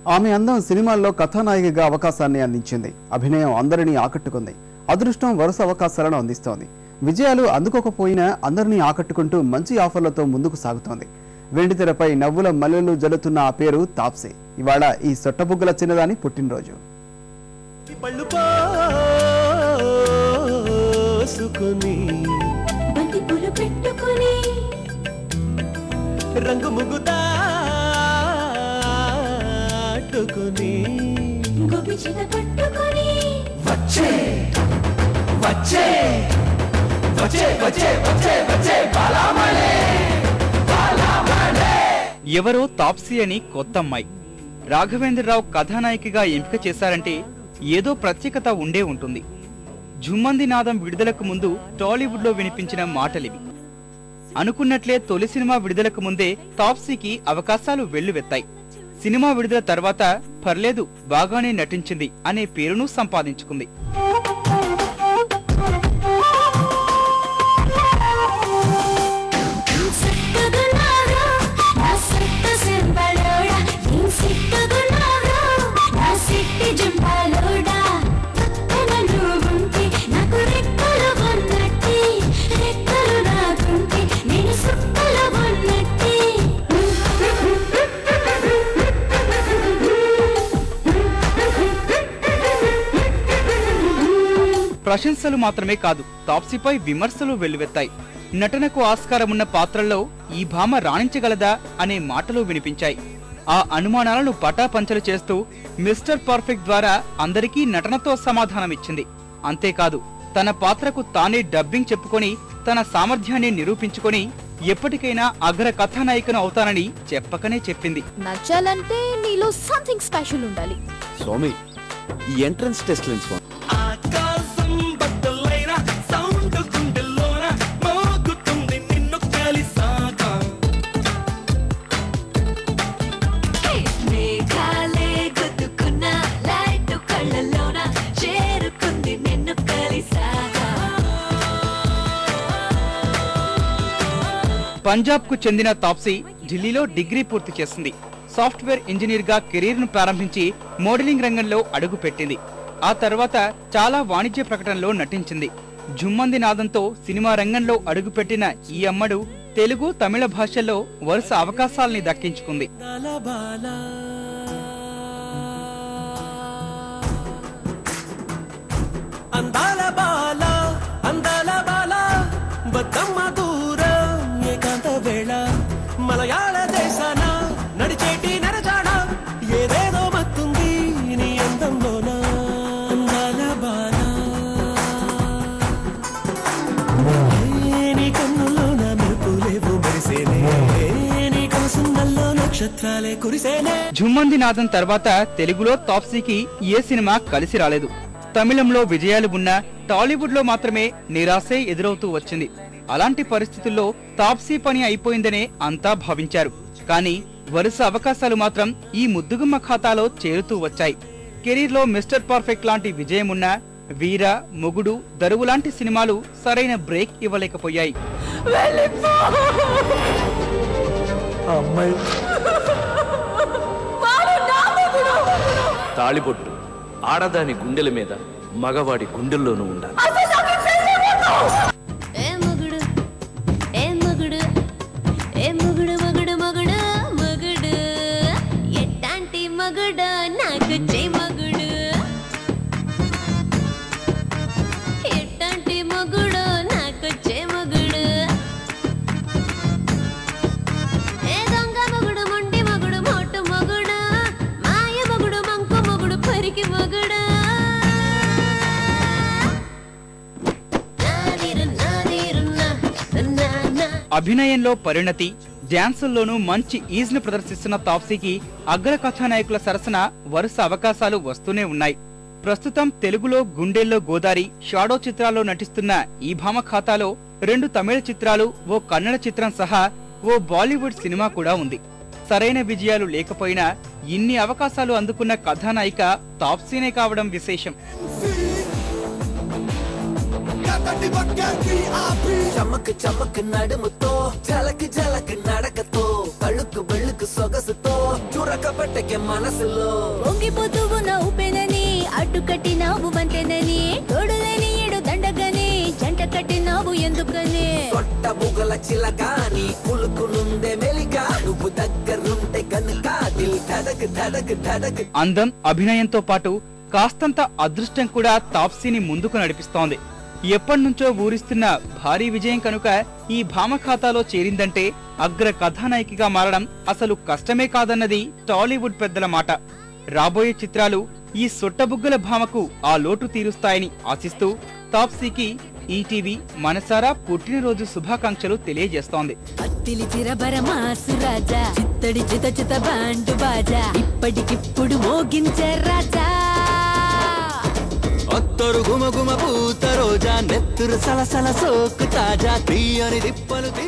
ఆమె అందం సినిమాల్లో కథానాయికగా అవకాశాన్ని అందించింది అభినయం అందరినీ ఆకట్టుకుంది అదృష్టం వరుస అవకాశాలను అందిస్తోంది విజయాలు అందుకోకపోయినా అందరినీ ఆకట్టుకుంటూ మంచి ఆఫర్లతో ముందుకు సాగుతోంది వెండితెరపై నవ్వుల మల్లెలు జల్లుతున్న ఆ పేరు తాప్సే ఇవాళ ఈ సొట్టబుగ్గల చిన్నదాని పుట్టినరోజు పళ్ళు పోసుకుని బంతి పూలు పెట్టుకుని రంగు ముగ్గు దాటుకుని గోపి చీత పట్టుకుని వచ్చే వచ్చే వచ్చే వచ్చే వచ్చే వచ్చే బాలామణి ఎవరో తాప్సీ అని కొత్త అమ్మాయి రాఘవేంద్రరావు కథానాయికగా ఎంపిక చేశారంటే ఏదో ప్రత్యేకత ఉండే ఉంటుంది జుమ్మంది నాదం విడుదలకు ముందు టాలీవుడ్ లో వినిపించిన మాటలివి అనుకున్నట్లే తొలి సినిమా విడుదలకు ముందే తాప్సీకి అవకాశాలు వెల్లువెత్తాయి సినిమా విడుదల తర్వాత పర్లేదు బాగానే నటించింది అనే పేరును సంపాదించుకుంది సిక్కుగున్నారా నా సిట్టు సింబలోడా ఏం సిక్కుగున్నారా నా సిట్టి జుంపాలోడా పక్కన నువ్వుంటే నాకు రెక్కలు ఉన్నట్టే రెక్కలు నాకుంటే నేను సుక్కలు ఉన్నట్టే ప్రశంసలు మాత్రమే కాదు తాప్సీపై విమర్శలు వెల్లువెత్తాయి నటనకు ఆస్కారం ఉన్న పాత్రల్లో ఈ భామ రాణించగలదా అనే మాటలు వినిపించాయి ఆ అనుమానాలను పటాపంచలు చేస్తూ మిస్టర్ పర్ఫెక్ట్ ద్వారా అందరికీ నటనతో సమాధానమిచ్చింది అంతేకాదు తన పాత్రకు తానే డబ్బింగ్ చెప్పుకొని తన సామర్థ్యాన్ని నిరూపించుకొని ఎప్పటికైనా అగ్ర కథానాయికను అవుతానని చెప్పకనే చెప్పింది నచ్చాలంటే నీలో సంథింగ్ స్పెషల్ ఉండాలి స్వామి ఈ ఎంట్రన్స్ టెస్ట్ లెన్స్ ఆకాశం బద్దలైన సౌండ్ గుండెల్లోన మోగుతుంది నిన్ను కలిసాక మేఘాలే గుద్దుకున్న లైట్ కళ్ళలోన చేరుకుంది నిన్ను కలిసాగా పంజాబ్ కు చెందిన తాప్సీ ఢిల్లీలో డిగ్రీ పూర్తి చేసింది సాఫ్ట్వేర్ ఇంజనీర్ గా కెరీర్ ను ప్రారంభించి మోడలింగ్ రంగంలో అడుగు పెట్టింది ఆ తర్వాత చాలా వాణిజ్య ప్రకటనలో నటించింది జుమ్మంది నాదంతో సినిమా రంగంలో అడుగుపెట్టిన ఈ అమ్మడు తెలుగు తమిళ భాషల్లో వరుస అవకాశాల్ని దక్కించుకుంది బాల అందాల బాల అందాల బాల బద్దమ్మ దూరం ఏకాంత వేళ మలయాళ దేశాన నడిచేటి నరజాడ ఏదేదో మత్తుంది నీ అందంలోన అందాల బాల ఏ నీ కన్నుల్లోన మెరుపులేవు మెరిసేనే ఏ నీ కనుసున్నల్లో నక్షత్రాలే కురిసేనే జుమ్మంది నాదం తర్వాత తెలుగులో తాప్సీకి ఏ సినిమా కలిసి రాలేదు తమిళంలో విజయాలు ఉన్నా టాలీవుడ్ లో మాత్రమే నిరాశే ఎదురవుతూ వచ్చింది అలాంటి పరిస్థితుల్లో తాప్సీ పని అయిపోయిందనే అంతా భావించారు కానీ వరుస అవకాశాలు మాత్రం ఈ ముద్దుగుమ్మ ఖాతాలో చేరుతూ వచ్చాయి కెరీర్ లో మిస్టర్ పర్ఫెక్ట్ లాంటి విజయం ఉన్నా వీర మొగుడు దరువు లాంటి సినిమాలు సరైన బ్రేక్ ఇవ్వలేకపోయాయి తాళిబొట్టు ఆడదాని గుండెల మీద మగవాడి గుండెల్లోనూ ఉండాలి ఏ మగుడు ఏ మగుడు ఏ మగుడు మగుడు మగుడు మగుడు ఎట్టాంటి మగుడు నాకు చే మగుడు ఎట్టాంటి మగుడు నాకు చే మగుడు ఏ దొంగ మగుడు మొండి మగుడు మోటు మగుడు మాయ మగుడు మంకు మగుడు పరికి మగుడు నాదిరు నాదిరు నా నా నా అభినయంలో పరిణతి డ్యాన్సుల్లోనూ మంచి ఈజ్ ను ప్రదర్శిస్తున్న తాప్సీకి అగ్ర కథానాయకుల సరసన వరుస అవకాశాలు వస్తూనే ఉన్నాయి ప్రస్తుతం తెలుగులో గుండెల్లో గోదారి షాడో చిత్రాల్లో నటిస్తున్న ఈ భామ ఖాతాలో రెండు తమిళ చిత్రాలు ఓ కన్నడ చిత్రం సహా ఓ బాలీవుడ్ సినిమా కూడా ఉంది సరైన విజయాలు లేకపోయినా ఇన్ని అవకాశాలు అందుకున్న కథానాయిక తాప్సీనే కావడం విశేషం చమక్ చమక్ నడుముతో జలక్ జలక్ నడకతో అழுకు బెళ్ళుకు సొగసుతో చురక పెట్టకే మనసులో పొంగిపోతూ ఉన్న ఉపెనని అడ్డు కట్టినావు వంతెనని తోడులేని ఏడు దండగని జంట కట్టినావు ఎందుకని సొట్ట బుగల చిలకాని కులుకులుందే మెలిక నువ్వు దగ్గరుంటే గనుక దిల్ ధడక్ ధడక్ ధడక్ అందం అభినయంతో పాటు కాస్తంత అదృష్టం కూడా తాప్సీని ముందుకు నడిపిస్తోంది ఎప్పటినుంచో ఊరిస్తున్న భారీ విజయం కనుక ఈ భామ ఖాతాలో చేరిందంటే అగ్ర కథానాయికగా మారడం అసలు కష్టమే కాదన్నది టాలీవుడ్ పెద్దల మాట రాబోయే చిత్రాలు ఈ సొట్టబుగ్గల భామకు ఆ లోటు తీరుస్తాయని ఆశిస్తూ తాప్సీకి ఈటీవీ మనసారా పుట్టినరోజు శుభాకాంక్షలు తెలియజేస్తోంది అత్తిలి చిరబర మాసు రాజా చిత్తడి చిత చిత బాండు బాజా ఇప్పటికిప్పుడు మోగించే రాజా అత్తరు గుమ గుమ పూత రోజా నెత్తురు సలసల సోకు తాజా తీయని దిప్పలు